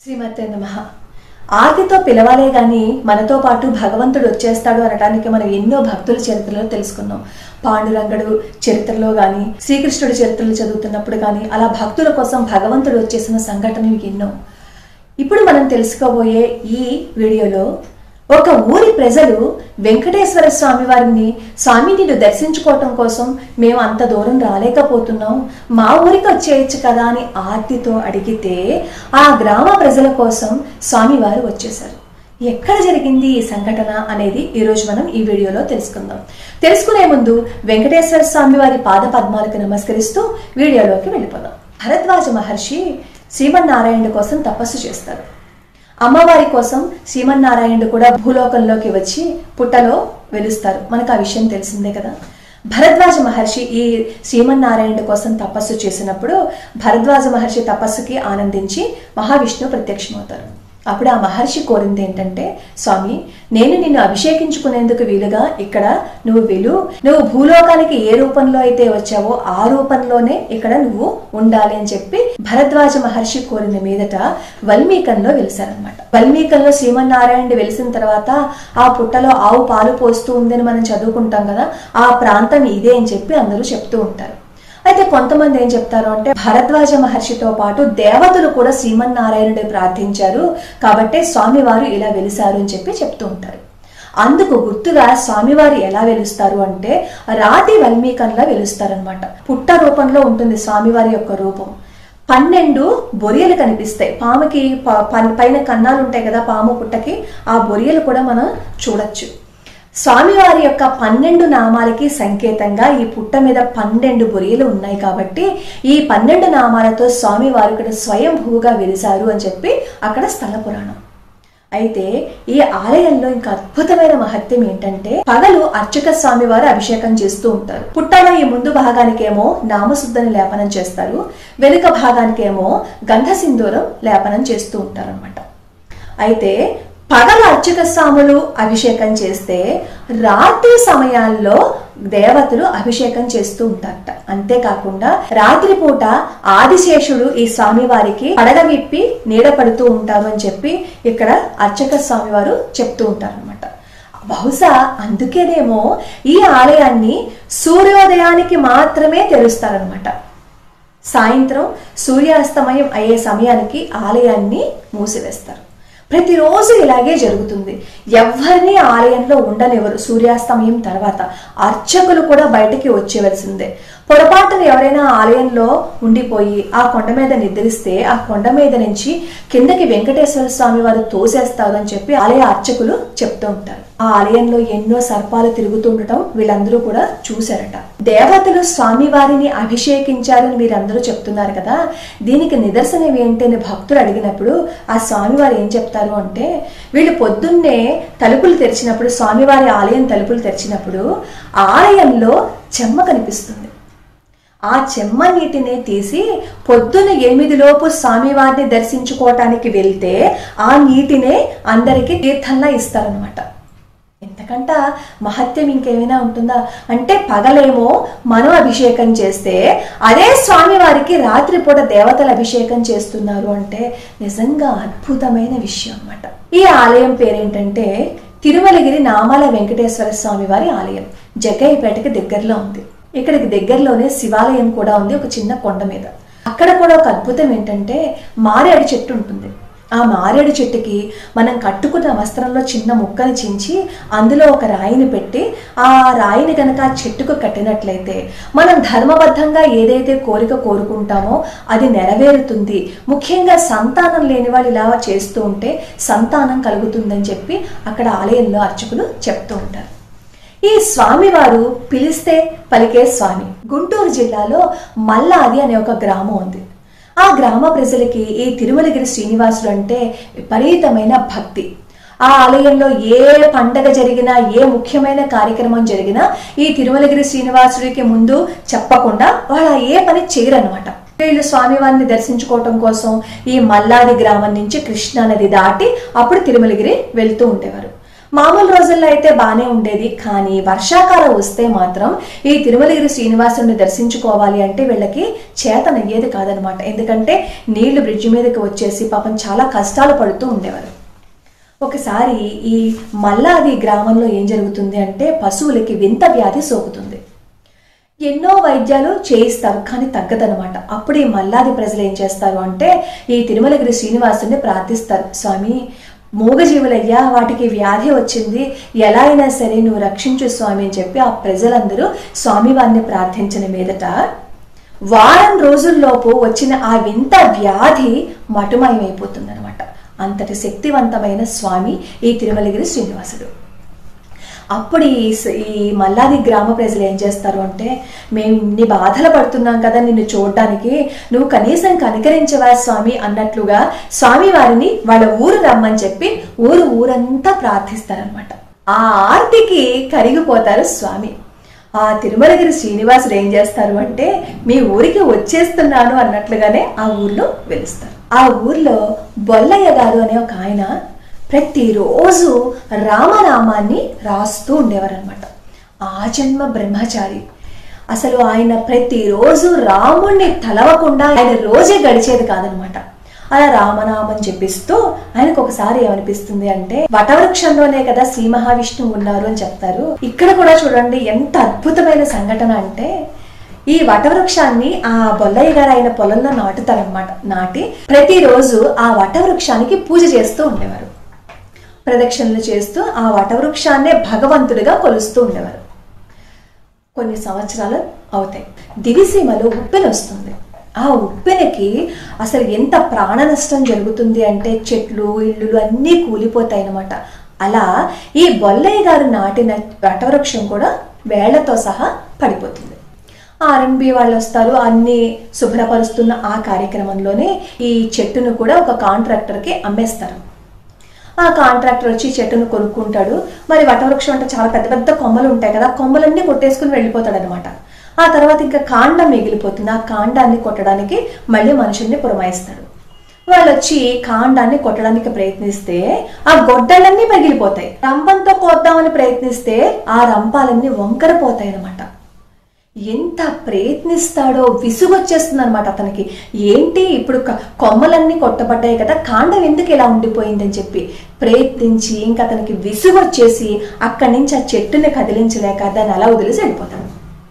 శ్రీమతే నమ ఆర్తితో పిలవాలే గాని మనతో పాటు భగవంతుడు వచ్చేస్తాడు అనడానికి మనం ఎన్నో భక్తుల చరిత్రలో తెలుసుకున్నాం పాండురంగడు చరిత్రలో గాని శ్రీకృష్ణుడి చరిత్రలు చదువుతున్నప్పుడు కానీ అలా భక్తుల కోసం భగవంతుడు వచ్చేసిన సంఘటనలు ఎన్నో ఇప్పుడు మనం తెలుసుకోబోయే ఈ వీడియోలో ఒక ఊరి ప్రజలు వెంకటేశ్వర స్వామి వారిని స్వామి నిన్ను దర్శించుకోవటం కోసం మేము అంత దూరం రాలేకపోతున్నాం మా ఊరికి వచ్చేయచ్చు కదా అని ఆర్తితో అడిగితే ఆ గ్రామ ప్రజల కోసం స్వామివారు వచ్చేశారు ఎక్కడ జరిగింది ఈ సంఘటన అనేది ఈరోజు మనం ఈ వీడియోలో తెలుసుకుందాం తెలుసుకునే ముందు వెంకటేశ్వర స్వామి వారి పాద పద్మాలకు నమస్కరిస్తూ వీడియోలోకి వెళ్ళిపోదాం భరద్వాజ మహర్షి శ్రీమన్నారాయణుడి కోసం తపస్సు చేస్తారు అమ్మవారి కోసం శ్రీమన్నారాయణుడు కూడా భూలోకంలోకి వచ్చి పుట్టలో వెలుస్తారు మనకు ఆ విషయం తెలిసిందే కదా భరద్వాజ మహర్షి ఈ శ్రీమన్నారాయణుడి కోసం తపస్సు చేసినప్పుడు భరద్వాజ మహర్షి తపస్సుకి ఆనందించి మహావిష్ణువు ప్రత్యక్షమవుతారు అప్పుడు ఆ మహర్షి కోరింది ఏంటంటే స్వామి నేను నిన్ను అభిషేకించుకునేందుకు వీలుగా ఇక్కడ నువ్వు వెలు నువ్వు భూలోకానికి ఏ రూపంలో అయితే వచ్చావో ఆ రూపంలోనే ఇక్కడ నువ్వు ఉండాలి అని చెప్పి భరద్వాజ మహర్షి కోరిన మీదట వల్మీకంలో వెలిసారనమాట వల్మీకంలో శ్రీమన్నారాయణుడు వెలిసిన తర్వాత ఆ పుట్టలో ఆవు పాలు పోస్తూ ఉందని మనం చదువుకుంటాం కదా ఆ ప్రాంతం ఇదే అని చెప్పి అందరూ చెప్తూ ఉంటారు అయితే కొంతమంది ఏం చెప్తారు అంటే భరద్వాజ మహర్షితో పాటు దేవతలు కూడా శ్రీమన్నారాయణుడి ప్రార్థించారు కాబట్టే స్వామివారు ఇలా వెలిసారు అని చెప్పి చెప్తూ ఉంటారు అందుకు గుర్తుగా స్వామివారు ఎలా వెలుస్తారు అంటే రాతి వల్మీకంలా వెలుస్తారనమాట పుట్ట రూపంలో ఉంటుంది స్వామివారి యొక్క రూపం పన్నెండు బొరియలు కనిపిస్తాయి పాముకి ప- పన్- పైన కన్నాలు ఉంటాయి కదా పాము పుట్టకి ఆ బొరియలు కూడా మనం చూడొచ్చు స్వామివారి యొక్క పన్నెండు నామాలకి సంకేతంగా ఈ పుట్ట మీద పన్నెండు బొరియలు ఉన్నాయి కాబట్టి ఈ పన్నెండు నామాలతో స్వామివారు ఇక్కడ స్వయంభూగా వెలిసారు అని చెప్పి అక్కడ స్థల పురాణం అయితే ఈ ఆలయంలో ఇంకా అద్భుతమైన మహత్యం ఏంటంటే పగలు అర్చక స్వామి వారు అభిషేకం చేస్తూ ఉంటారు పుట్టలో ఈ ముందు భాగానికేమో నామశుద్ధని లేపనం చేస్తారు వెనుక భాగానికేమో గంధ సింధూరం లేపనం చేస్తూ ఉంటారు అనమాట అయితే పగల అర్చక స్వాములు అభిషేకం చేస్తే రాత్రి సమయాల్లో దేవతలు అభిషేకం చేస్తూ ఉంటారట అంతేకాకుండా రాత్రిపూట ఆదిశేషుడు ఈ స్వామివారికి పడగ విప్పి నీడ పడుతూ ఉంటారు అని చెప్పి ఇక్కడ అర్చక స్వామివారు చెప్తూ ఉంటారనమాట బహుశా అందుకేనేమో ఈ ఆలయాన్ని సూర్యోదయానికి మాత్రమే తెరుస్తారనమాట సాయంత్రం సూర్యాస్తమయం అయ్యే సమయానికి ఆలయాన్ని మూసివేస్తారు ప్రతిరోజు ఇలాగే జరుగుతుంది ఎవరిని ఆలయంలో ఉండనివ్వరు సూర్యాస్తమయం తర్వాత అర్చకులు కూడా బయటికి వచ్చేవలసిందే పొరపాటున ఎవరైనా ఆలయంలో ఉండిపోయి ఆ కొండ మీద నిద్రిస్తే ఆ కొండ మీద నుంచి కిందకి వెంకటేశ్వర స్వామి వారు తోసేస్తారు అని చెప్పి ఆలయ అర్చకులు చెప్తూ ఉంటారు ఆ ఆలయంలో ఎన్నో సర్పాలు తిరుగుతుండటం వీళ్ళందరూ కూడా చూశారట దేవతలు స్వామివారిని అభిషేకించారని మీరందరూ చెప్తున్నారు కదా దీనికి నిదర్శనం ఏంటి అని భక్తులు అడిగినప్పుడు ఆ స్వామివారు ఏం చెప్తారు అంటే వీళ్ళు పొద్దున్నే తలుపులు తెరిచినప్పుడు స్వామివారి ఆలయం తలుపులు తెరిచినప్పుడు ఆలయంలో చెమ్మ కనిపిస్తుంది ఆ చెమ్మ నీటిని తీసి పొద్దున ఎనిమిదిలోపు స్వామివారిని దర్శించుకోవటానికి వెళ్తే ఆ నీటినే అందరికీ తీర్థంలా ఇస్తారనమాట ఎంతకంట మహత్యం ఇంకేమైనా ఉంటుందా అంటే పగలేమో మనం అభిషేకం చేస్తే అదే స్వామివారికి రాత్రిపూట దేవతలు అభిషేకం చేస్తున్నారు అంటే నిజంగా అద్భుతమైన విషయం అన్నమాట ఈ ఆలయం పేరేంటంటే తిరుమలగిరి నామాల వెంకటేశ్వర స్వామి వారి ఆలయం జగ్గయ్యపేటకి దగ్గరలో ఉంది ఇక్కడికి దగ్గరలోనే శివాలయం కూడా ఉంది ఒక చిన్న కొండ మీద అక్కడ కూడా ఒక అద్భుతం ఏంటంటే మారేడు చెట్టు ఉంటుంది ఆ మారేడు చెట్టుకి మనం కట్టుకున్న వస్త్రంలో చిన్న ముక్కని చించి అందులో ఒక రాయిని పెట్టి ఆ రాయిని కనుక ఆ చెట్టుకు కట్టినట్లయితే మనం ధర్మబద్ధంగా ఏదైతే కోరిక కోరుకుంటామో అది నెరవేరుతుంది ముఖ్యంగా సంతానం లేని వాళ్ళు ఇలా చేస్తూ ఉంటే సంతానం కలుగుతుందని చెప్పి అక్కడ ఆలయంలో అర్చకులు చెప్తూ ఉంటారు ఈ స్వామివారు పిలిస్తే పలికే స్వామి గుంటూరు జిల్లాలో మల్లాది అనే ఒక గ్రామం ఉంది ఆ గ్రామ ప్రజలకి ఈ తిరుమలగిరి శ్రీనివాసుడు అంటే విపరీతమైన భక్తి ఆ ఆలయంలో ఏ పండగ జరిగినా ఏ ముఖ్యమైన కార్యక్రమం జరిగినా ఈ తిరుమలగిరి శ్రీనివాసుడికి ముందు చెప్పకుండా వాళ్ళ ఏ పని చేయరనమాట వీళ్ళు స్వామివారిని దర్శించుకోవటం కోసం ఈ మల్లాది గ్రామం నుంచి కృష్ణా నది దాటి అప్పుడు తిరుమలగిరి వెళ్తూ ఉండేవారు మామూలు రోజుల్లో అయితే బాగానే ఉండేది కానీ వర్షాకాలం వస్తే మాత్రం ఈ తిరుమలగిరి శ్రీనివాసుని దర్శించుకోవాలి అంటే వీళ్ళకి చేతనయ్యేది కాదనమాట ఎందుకంటే నీళ్లు బ్రిడ్జి మీదకి వచ్చేసి పాపం చాలా కష్టాలు పడుతూ ఉండేవారు ఒకసారి ఈ మల్లాది గ్రామంలో ఏం జరుగుతుంది అంటే పశువులకి వింత వ్యాధి సోకుతుంది ఎన్నో వైద్యాలు చేయిస్తారు కానీ తగ్గదనమాట అప్పుడు ఈ మల్లాది ప్రజలు ఏం చేస్తారు అంటే ఈ తిరుమలగిరి శ్రీనివాసుని ప్రార్థిస్తారు స్వామి మూగజీవులయ్యా వాటికి వ్యాధి వచ్చింది ఎలా అయినా సరే నువ్వు రక్షించు స్వామి అని చెప్పి ఆ ప్రజలందరూ స్వామివారిని ప్రార్థించిన మీదట వారం రోజుల్లోపు వచ్చిన ఆ వింత వ్యాధి మటుమయమైపోతుంది అనమాట అంతటి శక్తివంతమైన స్వామి ఈ తిరుమలగిరి శ్రీనివాసుడు అప్పుడు ఈ స- ఈ మల్లాది గ్రామ ప్రజలు ఏం చేస్తారు అంటే మేము ఇన్ని బాధలు పడుతున్నాం కదా నిన్ను చూడడానికి నువ్వు కనీసం కనికరించవా స్వామి అన్నట్లుగా స్వామి వారిని వాళ్ళ ఊరు రమ్మని చెప్పి ఊరు ఊరంతా ప్రార్థిస్తారనమాట ఆ ఆర్తికి కరిగిపోతారు స్వామి ఆ తిరుమలగిరి శ్రీనివాసుడు ఏం చేస్తారు అంటే మీ ఊరికి వచ్చేస్తున్నాను అన్నట్లుగానే ఆ ఊర్లో వెలుస్తారు ఆ ఊర్లో బొల్లయ్య గారు అనే ఒక ఆయన ప్రతిరోజు రామనామాన్ని రాస్తూ ఉండేవారనమాట ఆ జన్మ బ్రహ్మచారి అసలు ఆయన ప్రతిరోజు రాముణ్ణి తలవకుండా ఆయన రోజే గడిచేది కాదనమాట అలా రామనామం చెప్పిస్తూ ఆయనకు ఒకసారి ఏమనిపిస్తుంది అంటే వటవృక్షంలోనే కదా శ్రీ మహావిష్ణువు ఉన్నారు అని చెప్తారు ఇక్కడ కూడా చూడండి ఎంత అద్భుతమైన సంఘటన అంటే ఈ వటవృక్షాన్ని ఆ బొల్లయ్య గారు ఆయన పొలంలో నాటుతారనమాట నాటి ప్రతిరోజు ఆ వటవృక్షానికి పూజ చేస్తూ ఉండేవారు ప్రదక్షిణలు చేస్తూ ఆ వటవృక్షాన్నే భగవంతుడిగా కొలుస్తూ ఉండేవారు కొన్ని సంవత్సరాలు అవుతాయి దివిసీమలో ఉప్పెన వస్తుంది ఆ ఉప్పెనకి అసలు ఎంత ప్రాణ నష్టం జరుగుతుంది అంటే చెట్లు ఇల్లులు అన్నీ కూలిపోతాయి అన్నమాట అలా ఈ బొల్లయ్య గారు నాటిన వటవృక్షం కూడా వేళ్లతో సహా పడిపోతుంది ఆర్ఎన్బి వాళ్ళు వస్తారు అన్ని శుభ్రపరుస్తున్న ఆ కార్యక్రమంలోనే ఈ చెట్టును కూడా ఒక కాంట్రాక్టర్కి అమ్మేస్తారు ఆ కాంట్రాక్టర్ వచ్చి చెట్టును కొనుక్కుంటాడు మరి వటవృక్షం అంటే చాలా పెద్ద పెద్ద కొమ్మలు ఉంటాయి కదా కొమ్మలన్నీ కొట్టేసుకుని వెళ్ళిపోతాడు అనమాట ఆ తర్వాత ఇంకా కాండం మిగిలిపోతుంది ఆ కాండాన్ని కొట్టడానికి మళ్ళీ మనుషుల్ని పురమాయిస్తాడు వాళ్ళు వచ్చి కాండాన్ని కొట్టడానికి ప్రయత్నిస్తే ఆ గొడ్డలన్నీ పగిలిపోతాయి రంపంతో కోద్దామని ప్రయత్నిస్తే ఆ రంపాలన్నీ వంకరపోతాయి అనమాట ఎంత ప్రయత్నిస్తాడో విసుగొచ్చేస్తుంది అనమాట అతనికి ఏంటి ఇప్పుడు క- కొమ్మలన్నీ కొట్టబడ్డాయి కదా కాండం ఎందుకు ఇలా ఉండిపోయిందని చెప్పి ప్రయత్నించి ఇంకా అతనికి విసుగొచ్చేసి అక్కడి నుంచి ఆ చెట్టుని కదిలించలేక దాన్ని అలా వదిలేసి వెళ్ళిపోతాడు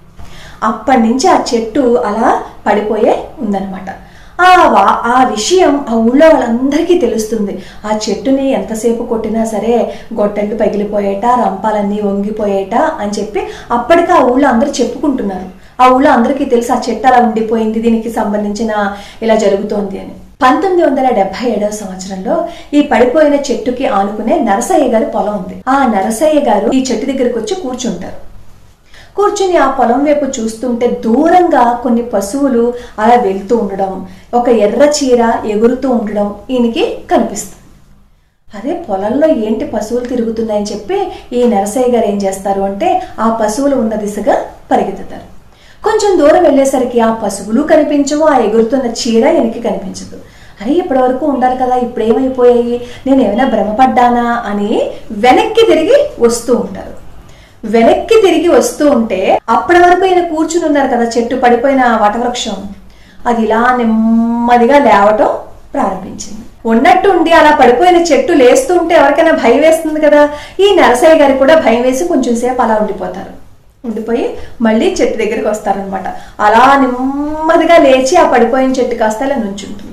అప్పటి నుంచి ఆ చెట్టు అలా పడిపోయే ఉందన్నమాట ఆ వా ఆ విషయం ఆ ఊళ్ళో వాళ్ళందరికీ తెలుస్తుంది ఆ చెట్టుని ఎంతసేపు కొట్టినా సరే గొట్టెళ్ళు పగిలిపోయేట రంపాలన్నీ వంగిపోయేట అని చెప్పి అప్పటికి ఆ ఊళ్ళో అందరూ చెప్పుకుంటున్నారు ఆ ఊళ్ళో అందరికీ తెలుసు ఆ చెట్టు అలా ఉండిపోయింది దీనికి సంబంధించిన ఇలా జరుగుతోంది అని పంతొమ్మిది వందల డెబ్బై ఏడవ సంవత్సరంలో ఈ పడిపోయిన చెట్టుకి ఆనుకునే నరసయ్య గారి పొలం ఉంది ఆ నరసయ్య గారు ఈ చెట్టు దగ్గరికి వచ్చి కూర్చుంటారు కూర్చుని ఆ పొలం వైపు చూస్తుంటే దూరంగా కొన్ని పశువులు అలా వెళ్తూ ఉండడం ఒక ఎర్ర చీర ఎగురుతూ ఉండడం ఈయనకి కనిపిస్తుంది అదే పొలంలో ఏంటి పశువులు తిరుగుతున్నాయని చెప్పి ఈ నరసయ్య గారు ఏం చేస్తారు అంటే ఆ పశువులు ఉన్న దిశగా పరిగెత్తుతారు కొంచెం దూరం వెళ్ళేసరికి ఆ పశువులు కనిపించవు ఆ ఎగురుతున్న చీర వెనక్కి కనిపించదు అరే ఇప్పటి వరకు ఉండాలి కదా ఇప్పుడు ఏమైపోయాయి నేను ఏమైనా భ్రమపడ్డానా అని వెనక్కి తిరిగి వస్తూ ఉంటారు వెనక్కి తిరిగి వస్తూ ఉంటే అప్పటి వరకు ఈయన కూర్చుని ఉన్నారు కదా చెట్టు పడిపోయిన వటవృక్షం అది ఇలా నెమ్మదిగా లేవటం ప్రారంభించింది ఉన్నట్టు ఉండి అలా పడిపోయిన చెట్టు లేస్తూ ఉంటే ఎవరికైనా భయం వేస్తుంది కదా ఈ నరసయ్య గారికి కూడా భయం వేసి కొంచెం సేపు అలా ఉండిపోతారు ఉండిపోయి మళ్ళీ చెట్టు దగ్గరికి వస్తారనమాట అలా నెమ్మదిగా లేచి ఆ పడిపోయిన చెట్టు కాస్త అలా నుంచుంటుంది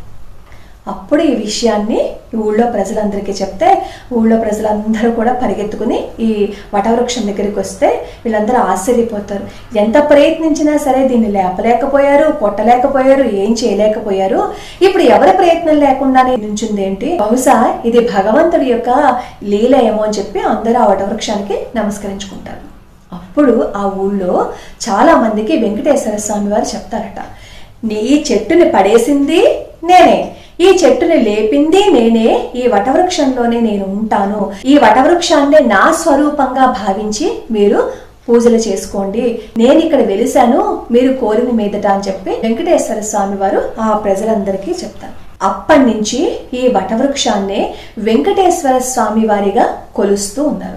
అప్పుడు ఈ విషయాన్ని ఈ ఊళ్ళో ప్రజలందరికీ చెప్తే ఊళ్ళో ప్రజలందరూ కూడా పరిగెత్తుకుని ఈ వటవృక్షం దగ్గరికి వస్తే వీళ్ళందరూ ఆశ్చర్యపోతారు ఎంత ప్రయత్నించినా సరే దీన్ని లేపలేకపోయారు కొట్టలేకపోయారు ఏం చేయలేకపోయారు ఇప్పుడు ఎవరి ప్రయత్నం లేకుండానే నుంచింది ఏంటి బహుశా ఇది భగవంతుడి యొక్క లీల ఏమో అని చెప్పి అందరూ ఆ వటవృక్షానికి నమస్కరించుకుంటారు అప్పుడు ఆ ఊళ్ళో చాలా మందికి వెంకటేశ్వర స్వామి వారు చెప్తారట నీ ఈ చెట్టుని పడేసింది నేనే ఈ చెట్టుని లేపింది నేనే ఈ వటవృక్షంలోనే నేను ఉంటాను ఈ వటవృక్షాన్నే నా స్వరూపంగా భావించి మీరు పూజలు చేసుకోండి నేను ఇక్కడ వెలిశాను మీరు కోరిన మీదట అని చెప్పి వెంకటేశ్వర స్వామి వారు ఆ ప్రజలందరికీ చెప్తారు అప్పటి నుంచి ఈ వటవృక్షాన్నే వెంకటేశ్వర స్వామి వారిగా కొలుస్తూ ఉన్నారు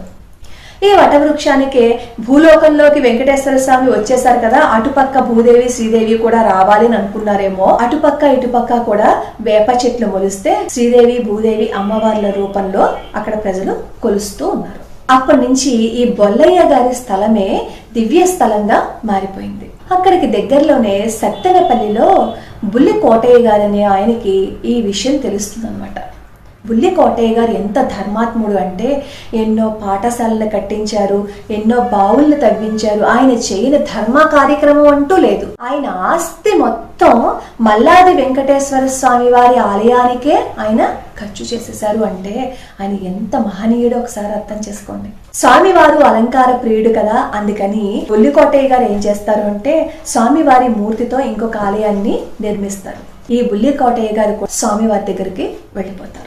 ఈ వటవృక్షానికి భూలోకంలోకి వెంకటేశ్వర స్వామి వచ్చేసారు కదా అటుపక్క భూదేవి శ్రీదేవి కూడా రావాలి అని అనుకున్నారేమో అటుపక్క ఇటుపక్క కూడా వేప చెట్లు మొలిస్తే శ్రీదేవి భూదేవి అమ్మవార్ల రూపంలో అక్కడ ప్రజలు కొలుస్తూ ఉన్నారు అప్పటి నుంచి ఈ బొల్లయ్య గారి స్థలమే దివ్య స్థలంగా మారిపోయింది అక్కడికి దగ్గరలోనే సత్తెనపల్లిలో బుల్లి కోటయ్య గారనే ఆయనకి ఈ విషయం తెలుస్తుంది అనమాట బుల్లి కోటయ్య గారు ఎంత ధర్మాత్ముడు అంటే ఎన్నో పాఠశాలలు కట్టించారు ఎన్నో బావులను తవ్వించారు ఆయన చేయని ధర్మ కార్యక్రమం అంటూ లేదు ఆయన ఆస్తి మొత్తం మల్లాది వెంకటేశ్వర స్వామి వారి ఆలయానికే ఆయన ఖర్చు చేసేశారు అంటే ఆయన ఎంత మహనీయుడో ఒకసారి అర్థం చేసుకోండి స్వామివారు అలంకార ప్రియుడు కదా అందుకని బుల్లి కోటయ్య గారు ఏం చేస్తారు అంటే స్వామివారి మూర్తితో ఇంకొక ఆలయాన్ని నిర్మిస్తారు ఈ బుల్లి కోటయ్య గారు కూడా స్వామివారి దగ్గరికి వెళ్ళిపోతారు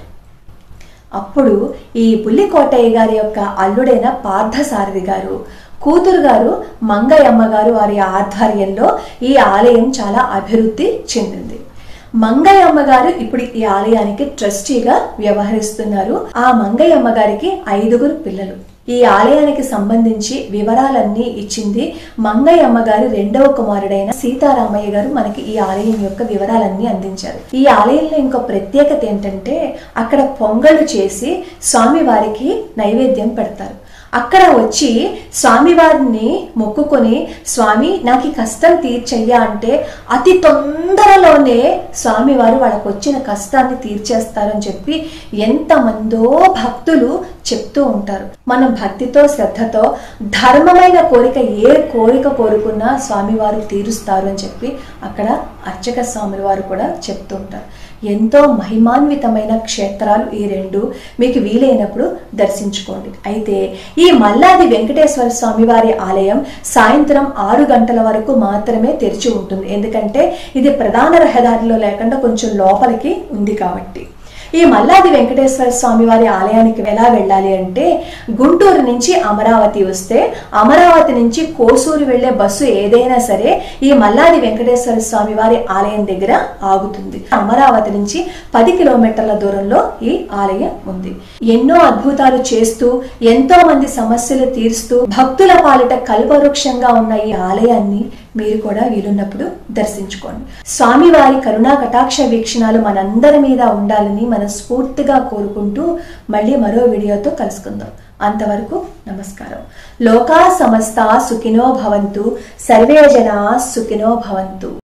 అప్పుడు ఈ బుల్లి కోటయ్య గారి యొక్క అల్లుడైన పార్థసారథి గారు కూతురు గారు మంగయ్యమ్మ గారు వారి ఆధ్వర్యంలో ఈ ఆలయం చాలా అభివృద్ధి చెందింది మంగయ్యమ్మ గారు ఇప్పుడు ఈ ఆలయానికి ట్రస్టీగా వ్యవహరిస్తున్నారు ఆ మంగయ్యమ్మ గారికి ఐదుగురు పిల్లలు ఈ ఆలయానికి సంబంధించి వివరాలన్నీ ఇచ్చింది మంగయ్యమ్మ గారి రెండవ కుమారుడైన సీతారామయ్య గారు మనకి ఈ ఆలయం యొక్క వివరాలన్నీ అందించారు ఈ ఆలయంలో ఇంకో ప్రత్యేకత ఏంటంటే అక్కడ పొంగళ్ళు చేసి స్వామివారికి నైవేద్యం పెడతారు అక్కడ వచ్చి స్వామివారిని మొక్కుకొని స్వామి నాకు ఈ కష్టం తీర్చయ్యా అంటే అతి తొందరలోనే స్వామివారు వాళ్ళకు వచ్చిన కష్టాన్ని తీర్చేస్తారని చెప్పి ఎంతమందో భక్తులు చెప్తూ ఉంటారు మనం భక్తితో శ్రద్ధతో ధర్మమైన కోరిక ఏ కోరిక కోరుకున్నా స్వామివారు తీరుస్తారు అని చెప్పి అక్కడ అర్చక స్వాముల వారు కూడా చెప్తూ ఉంటారు ఎంతో మహిమాన్వితమైన క్షేత్రాలు ఈ రెండు మీకు వీలైనప్పుడు దర్శించుకోండి అయితే ఈ మల్లాది వెంకటేశ్వర స్వామి వారి ఆలయం సాయంత్రం ఆరు గంటల వరకు మాత్రమే తెరిచి ఉంటుంది ఎందుకంటే ఇది ప్రధాన రహదారిలో లేకుండా కొంచెం లోపలికి ఉంది కాబట్టి ఈ మల్లాది వెంకటేశ్వర స్వామి వారి ఆలయానికి ఎలా వెళ్ళాలి అంటే గుంటూరు నుంచి అమరావతి వస్తే అమరావతి నుంచి కోసూరు వెళ్లే బస్సు ఏదైనా సరే ఈ మల్లాది వెంకటేశ్వర స్వామి వారి ఆలయం దగ్గర ఆగుతుంది అమరావతి నుంచి పది కిలోమీటర్ల దూరంలో ఈ ఆలయం ఉంది ఎన్నో అద్భుతాలు చేస్తూ ఎంతో మంది సమస్యలు తీరుస్తూ భక్తుల పాలిట కల్పవృక్షంగా ఉన్న ఈ ఆలయాన్ని మీరు కూడా వీలున్నప్పుడు దర్శించుకోండి స్వామివారి కరుణా కటాక్ష వీక్షణాలు మనందరి మీద ఉండాలని మనస్ఫూర్తిగా కోరుకుంటూ మళ్ళీ మరో వీడియోతో కలుసుకుందాం అంతవరకు నమస్కారం లోకా సమస్త సుఖినో భవంతు సర్వే జనా సుఖినో భవంతు